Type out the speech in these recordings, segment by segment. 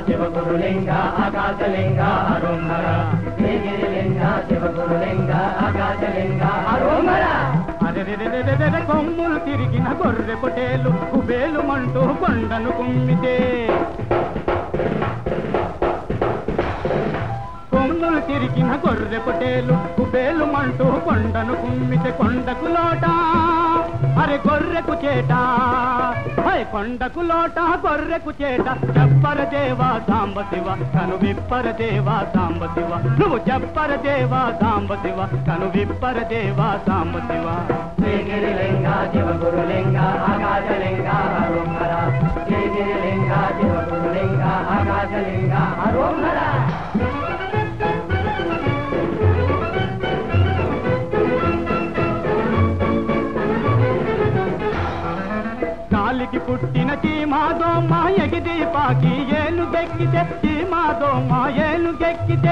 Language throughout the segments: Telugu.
శివగురులింగ ఆకాశలింగ హరోహర శ్రీగిరిలింగ శివగురులింగ ఆకాశలింగ హరోహర అరెరెరెరెరెరె కొమ్ములు తిరిగిన గొర్రె పొటేలు కుబేలు మంటూ కొండను కుమ్మితే కొమ్ములు తిరిగిన గొర్రె పొటేలు కుబేలు మంటూ కొండను కుమ్మితే కొండకు లోట అరే గొర్రెకు చేట హై కొండకు లోట గొర్రెకు చేట చెప్పర దేవా సాంబ శివ కను విప్పర దేవా సాంబ శివ నువ్వు చెప్పర దేవా సాంబ శివ కను విప్పర దేవా సాంబ శివ శ్రీగిరిలింగ శివగురులింగ ఆకాశలింగ హరోహర శ్రీగిరిలింగ శివగురులింగ ఆకాశలింగ హరోహర గాలికి పుట్టిన చీమాదో మా ఎగిది పాకి ఏలు గెక్కితే చీమాదో మా ఏలు గెక్కితే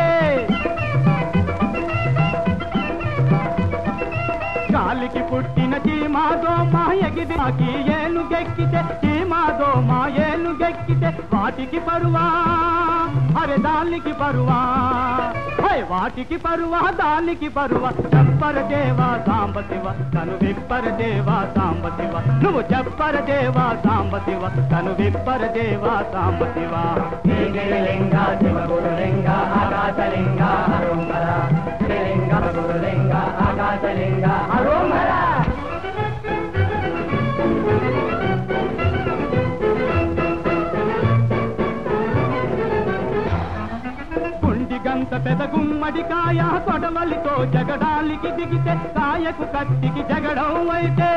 గాలికి పుట్టిన చీమాదో మా ఎగిది పాకి ఏలు గెక్కితే చీమాదో మా ఏలు గెక్కితే వాటికి పరువా అరే దానికి పరువా హై వాటికి పరువా దానికి పరువా చెప్పర దేవా సాంబ శివ కను విప్పర దేవా సాంబ శివ నువ్వు చెప్పర దేవా సాంబ శివ కను విప్పర దేవా సాంబ శివ శ్రీగిరిలింగ శివగురులింగ ఆకాశలింగ హరోహర శ్రీలింగ గురులింగ ఆకాశలింగ హరోహర కుండి గంత పెద గుమ్మడి కాయ కొడవలితో జగడాలికి దిగితే కాయకు కత్తికి జగడం అయితే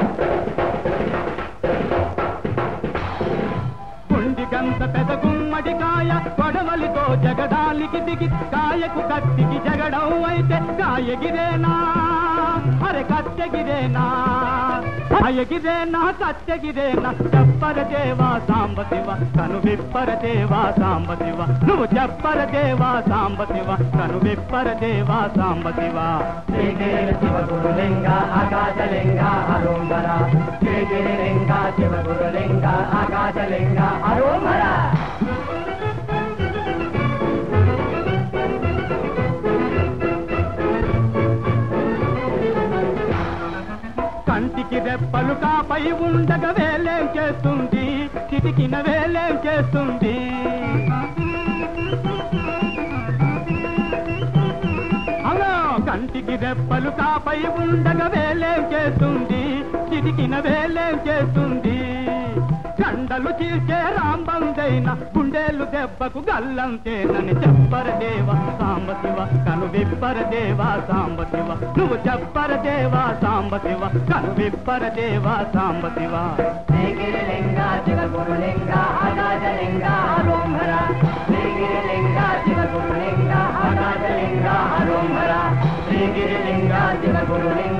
కుండి గంత పెద గుమ్మడి కాయ కొడవలితో జగడాలికి దిగి కాయకు కత్తికి జగడం అయితే కాయగిరేనా అరే కత్తెగిరేనా కాయగిరేనా కత్తెగిరేనా చెప్పర దేవా సాంబ శివ కను విప్పర దేవా సాంబ శివ నువ్వు చెప్పర దేవా సాంబ శివ కను విప్పర దేవా సాంబ శివ శ్రీగిరి శివగురులింగ ఆకాశలింగ హరోహర శ్రీగిరిలింగ శివగురులింగ ఆకాశలింగ హరోహర కంటికి రెప్పలు కాపై ఉండగా వేలేం చేస్తుంది చిటికిన వేలేం చేస్తుంది అలా కంటికి రెప్పలు కాపై ఉండగా వేలేం చేస్తుంది చిటికిన వేలేం చేస్తుంది కండలు చీల్చే రాంబందైన గుండెలు దెబ్బకు గల్లంతేనని చెప్పర దేవ సాంబ శివ కను విప్పర దేవా సాంబ శివ నువ్వు చెప్పర దేవా సాంబ శివ కను విప్పర దేవా సాంబ శివ శ్రీగిరిలింగ శివగురులింగ ఆకాశలింగ హరోహర శ్రీగిరిలింగ శివగురులింగ ఆకాశలింగ హరోహర శ్రీగిరిలింగ శివగురులింగ